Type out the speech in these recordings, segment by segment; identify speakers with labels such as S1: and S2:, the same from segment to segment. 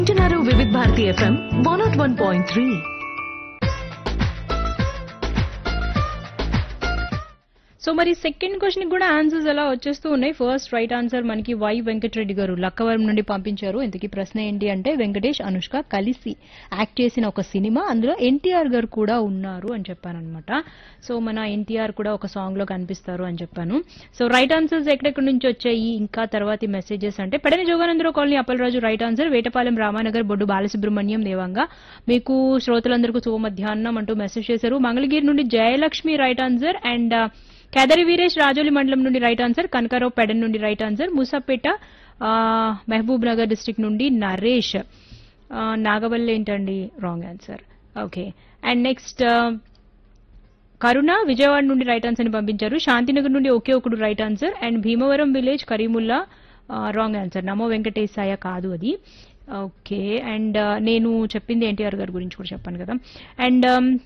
S1: వింటున్నారు Vividh Bharati FM one nought one point three
S2: so మరి second question కూడా ఆన్సర్స్ ఎలా వచ్చేస్తూ ఉన్నాయి ఫస్ట్ రైట్ ఆన్సర్ మనకి వై వెంకటరెడ్డి గారు లక్కవరం నుండి పంపించారు ఇంతకీ ప్రశ్న ఏంటి అంటే వెంకటేష్ అనుష్క కలిసి యాక్ట్ చేసిన ఒక సినిమా అందులో ఎన్టీఆర్ గారు కూడా ఉన్నారు అని చెప్పానమాట సో మన ఎన్టీఆర్ కూడా ఒక సాంగ్ లో కనిపిస్తారు అని చెప్పాను సో రైట్ ఆన్సర్స్ ఎక్కడెక్కడి నుంచి వచ్చాయి ఇంకా తర్వాతి మెసేజెస్ అంటే Pedana Joganandarao colony Appalaraju right answer Vetapalem Ramanagar Boddu Balasubrahmanyam దేవంగా మీకు శ్రోతలందరికీ శుభ మధ్యాహ్నం అంటూ మెసేజ్ చేశారు మంగళగిరి నుండి Jayalakshmi right answer and Kedari Veeresh Rajoli మండలం నుండి రైట్ ఆన్సర్ కనకారావు పెడన్ నుండి రైట్ ఆన్సర్ మూసాపేట ఆ, మహబూబ్ నగర్ డిస్ట్రిక్ట్ నుండి నరేష్ ఆ, నాగవల్లి ఏంటండి wrong answer okay and next Karuna Vijayawada నుండి రైట్ ఆన్సర్ ని పంపించారు శాంతినగర్ నుండి ఒకే ఒకడు right answer and Bhimavaram village Karimulla wrong answer నమో వెంకటేశాయ కాదు అది ఓకే అండ్ నేను చెప్పింది ఎన్టీఆర్ గారి గురించి కూడా చెప్పాను కదా అండ్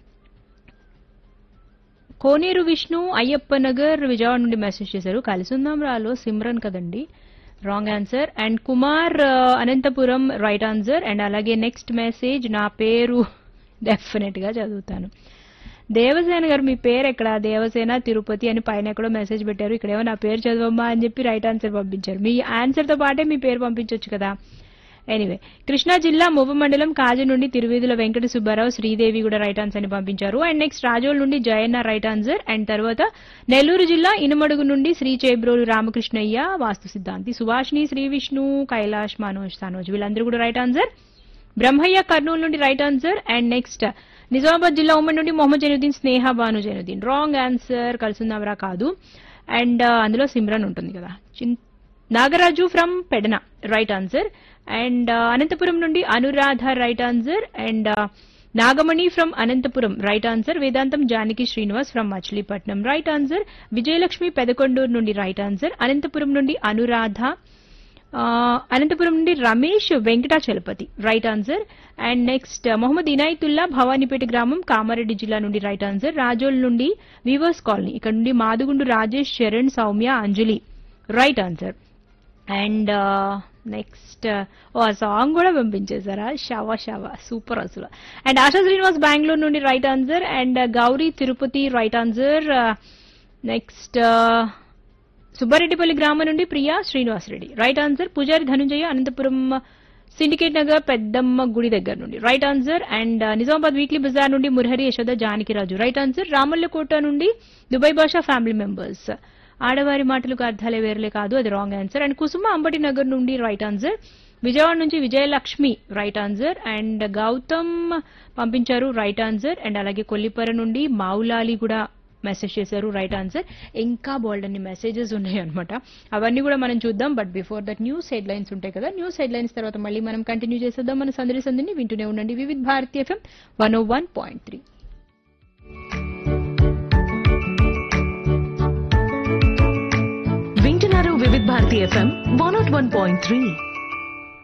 S2: కోనేరు విష్ణు అయ్యప్ప నగర్ విజయవాడ నుండి మెసేజ్ చేశారు కలిసుందాం రాలో సిమ్రన్ కదండి రాంగ్ ఆన్సర్ అండ్ కుమార్ ఆ, అనంతపురం రైట్ ఆన్సర్ అండ్ అలాగే నెక్స్ట్ మెసేజ్ నా పేరు డెఫినెట్ గా చదువుతాను దేవసేన గారు మీ పేరు ఎక్కడ దేవసేన తిరుపతి అని పైన ఎక్కడో మెసేజ్ పెట్టారు ఇక్కడేమో నా పేరు చదవమ్మా అని చెప్పి రైట్ ఆన్సర్ పంపించారు మీ ఆన్సర్ తో పాటే మీ పేరు పంపించవచ్చు కదా ఎనీవే కృష్ణా జిల్లా మువ్వ మండలం కాజు నుండి తిరువీధుల వెంకట సుబ్బారావు శ్రీదేవి కూడా రైట్ ఆన్సర్ ని పంపించారు అండ్ నెక్స్ట్ రాజోల్ నుండి జయన్న రైట్ ఆన్సర్ అండ్ తర్వాత నెల్లూరు జిల్లా ఇనుమడుగు నుండి శ్రీ చేబ్రోలు రామకృష్ణయ్య వాస్తు సిద్ధాంతి సుభాష్ని శ్రీ విష్ణు కైలాష్ మనోజ్ తనోజ్ వీళ్ళందరూ కూడా రైట్ ఆన్సర్ బ్రహ్మయ్య కర్నూలు నుండి right answer and next Nizamabad జిల్లా ఉమ్మడి నుండి మొహమ్మద్ జైనుద్దీన్ స్నేహ బాను జైనుద్దీన్ రాంగ్ ఆన్సర్ కలిసిందవరా కాదు అండ్ అందులో సిమ్రన్ ఉంటుంది కదా చిన్- Nagaraju from Pedana right answer and Anantapur నుండి Anuradha right answer and Nagamani from Anantapur right answer Vedantam Janaki Srinivas from Machilipatnam right answer Vijayalakshmi Pedakondur నుండి రైట్ ఆన్సర్ అనంతపురం నుండి అనురాధ ఆ, అనంతపురం నుండి Ramesh Venkatachalapathi right answer and next Mohammed Inayatullah Bhavanipeta గ్రామం కామారెడ్డి జిల్లా నుండి రైట్ ఆన్సర్ రాజోల్ నుండి వీవర్స్ కాలనీ ఇక్కడ నుండి Madugundu Rajesh Charan Soumya Anjali right answer and next ఓ ఆ సాంగ్ కూడా పంపించేశారా షవ షవ సూపర్ అసలు అండ్ ఆశా శ్రీనివాస్ బెంగళూరు నుండి right answer and Gowri Tirupati right answer next Subbareddypalli గ్రామం నుండి Priya Srinivas Reddy right answer Pujari Dhananjaya Anantapur syndicate Nagar పెద్దమ్మ గుడి దగ్గర నుండి right answer and Nizamabad weekly Bazaar నుండి మురహరి యశోద జానకిరాజు రైట్ ఆన్సర్ రామల్లకోట నుండి దుబాయ్ భాషా ఫ్యామిలీ మెంబర్స్ ఆడవారి మాటలకు అర్థాలే వేరులే కాదు అది wrong answer and Kusuma Ambati Nagar నుండి రైట్ ఆన్సర్ విజయవాడ నుంచి Vijayalakshmi right answer and Gautam పంపించారు రైట్ ఆన్సర్ అండ్ అలాగే కొల్లిపర నుండి మావులాలి కూడా మెసేజ్ చేశారు రైట్ ఆన్సర్ ఇంకా బోల్డ్ అన్ని మెసేజెస్ ఉన్నాయి అనమాట అవన్నీ కూడా మనం చూద్దాం but before that news headlines ఉంటాయి కదా న్యూస్ హెడ్ లైన్స్ తర్వాత మళ్ళీ మనం కంటిన్యూ చేసేద్దాం మన సందడి సందిని వింటూనే ఉండండి Vividh Bharati FM one O one point three
S1: వింటున్నారు Vividh Bharati FM one nought one point three